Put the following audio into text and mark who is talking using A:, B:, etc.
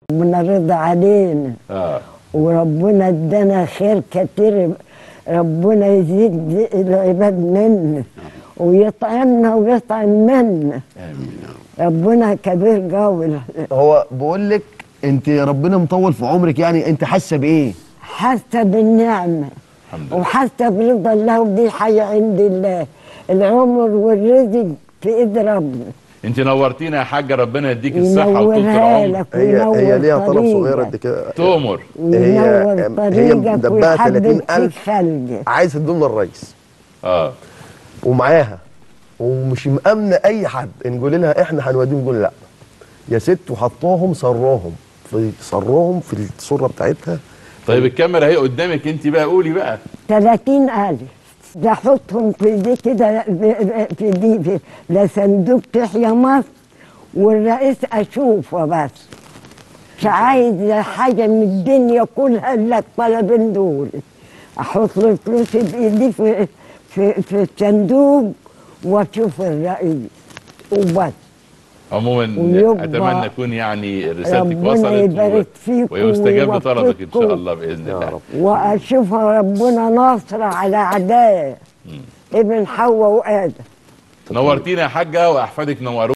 A: ربنا رضى علينا
B: اه
A: وربنا ادانا خير كتير ربنا يزيد العباد منا ويطعمنا ويطعم منا
B: امين
A: ربنا كبير قوي
C: هو بقول لك انت ربنا مطول في عمرك يعني انت حاسه بايه
A: حاسه بالنعمه
B: الحمد لله
A: وحاسه برضا الله ودي حاجه عند الله العمر والرزق في ايد ربنا
B: انت نورتينا يا حاجه ربنا يديك الصحه وطول
A: ينورها
B: العمر
A: لك
C: هي
A: وينور
C: هي ليها طلب
A: طريقك
C: صغير قد كده
B: تؤمر
A: وينور
C: هي- هي
A: طريقك
C: مدبها
A: ويحبب
C: 30,000.
A: فيك خلقك
C: عايز تدوم الرئيس
B: اه
C: ومعاها ومش مأمنة أي حد نقول لها إحنا هنوديهم نقول لا يا ست وحطاهم سراهم في سراهم في السرة بتاعتها
B: طيب الكاميرا اهي قدامك انت بقى قولي بقى
A: 30000 ده احطهم في دي كده ب- ب- في دي في لصندوق تحيا مصر والرئيس اشوفه بس مش عايز حاجه من الدنيا كلها الا الطلبين دول احط له فلوسي بايدي في في في الصندوق واشوف الرئيس وبس
B: عموما
A: ويبقى
B: اتمنى تكون يعني رسالتك
A: ربنا
B: وصلت
A: يبارك فيك
B: ويستجاب لطلبك ان شاء
A: ويوفقكم.
B: الله باذن
C: يا
B: الله
C: رب
A: واشوف ربنا ناصر على اعدائه ابن حواء وادم
B: نورتينا يا حاجه واحفادك نوروا